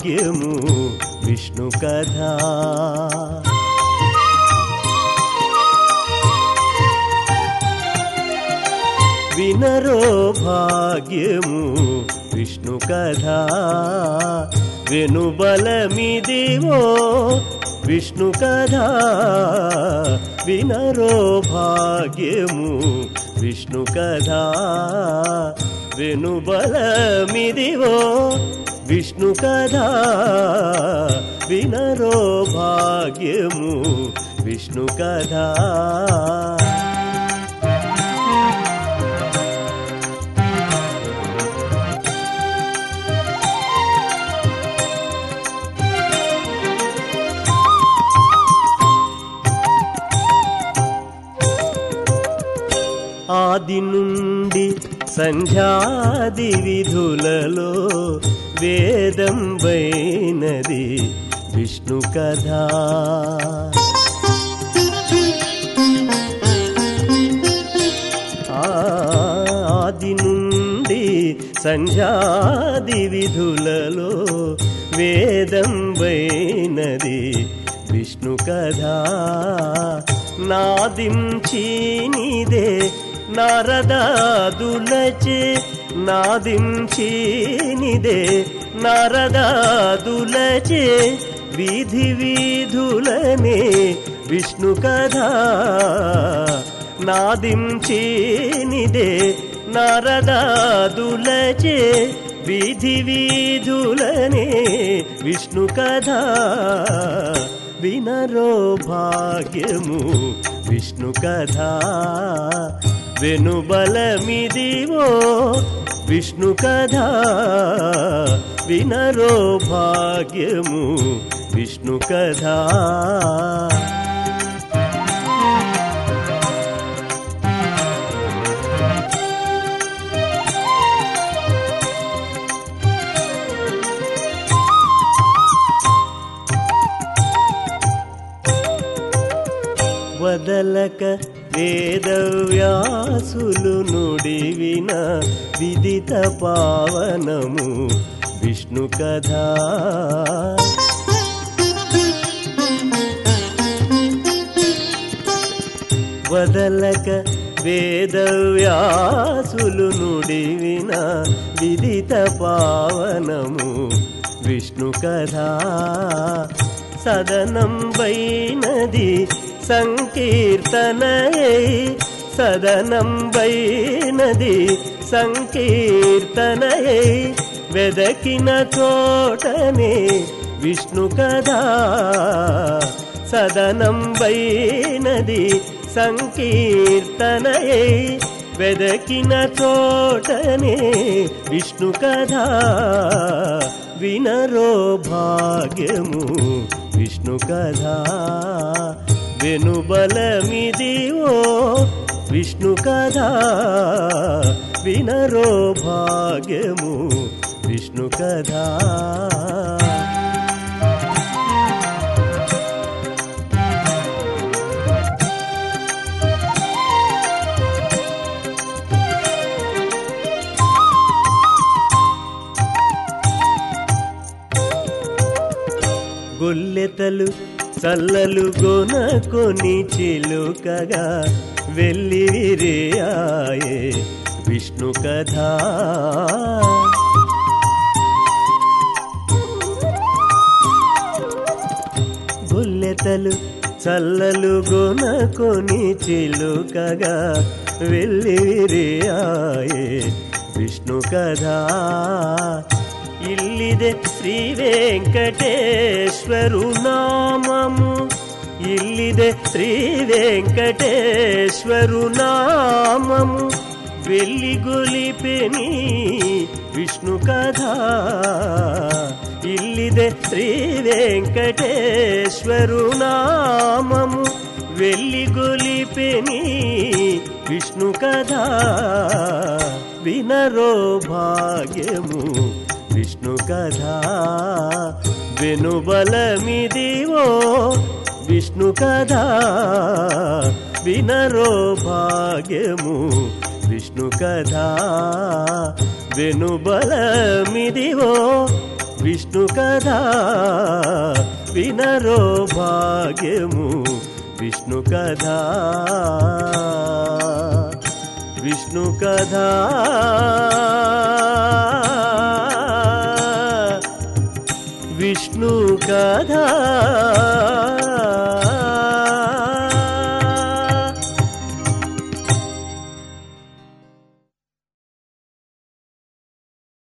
భాగ్యము విష్ణు కథ వినరో భాగ్యము విష్ణు కథ వెనుబలమిదివో విష్ణు కథ వినరో భాగ్యము విష్ణు కథ వెనుబలమిదివో విష్ణు కథ వినరో భాగ్యము విష్ణు కథ ఆది నుండి సంధ్యాది విధులలో వేదం వైనది విష్ణు కథ ఆది నుండి సంధ్యాది విధులలో వేదం వైనది విష్ణు కథ నాదించీనిదే నారదాదులచే నాదించీనిదే నారదాదులచే వీధి వీధులనే విష్ణు కథ నాదించీనిదే నారదాదులచే వీధి వీధులనే విష్ణు కథ వినరో భాగ్యము విష్ణు కథ వెనుబలమిదివో విష్ణు కథ వినరో భాగ్యము విష్ణు కథ వదలక వేదవ్యాసులు నుడివిన విదిత పావనము విష్ణు కథ వదలక వేదవ్యాసులు నుడివిన విదిత పావనము విష్ణు కథ సదనం వైనది సంకీర్తనయై సదనం వైనది సంకీర్తనయై వెదకిన చోటనే విష్ణు కథ సదనం వైనది సంకీర్తనయై వెదకిన చోటనే విష్ణు కథ వినరో భాగ్యము విష్ణు కథ వెనుబలమిదివో విష్ణు కథ వినరో భాగ్యము విష్ణు కథ గొల్లెతలు చల్లలు గొనకొని చిలుకగా వెళ్ళి విరియాయే విష్ణు కథ గొల్లెతలు చల్లలు గొనకొని చిలుకగా వెళ్ళి విరియాయే విష్ణు కథ ఇల్లిದೆ శ్రీ వెంకటేశ్వరు నామము ఇల్లిದೆ శ్రీ వెంకటేశ్వరు నామము వెళ్ళి గొలిపెని విష్ణు కథ ఇల్లిದೆ శ్రీ వెంకటేశ్వరు నామము వెళ్ళి గొలిపెని విష్ణు కథ వినరో భాగ్యము విష్ణు కథ వెనుబలమిదివో విష్ణు కథ వినరో భాగ్యము విష్ణు కథ వెనుబలమిదివో విష్ణు కథా వినరో భాగ్యము విష్ణు కథా విష్ణు కథా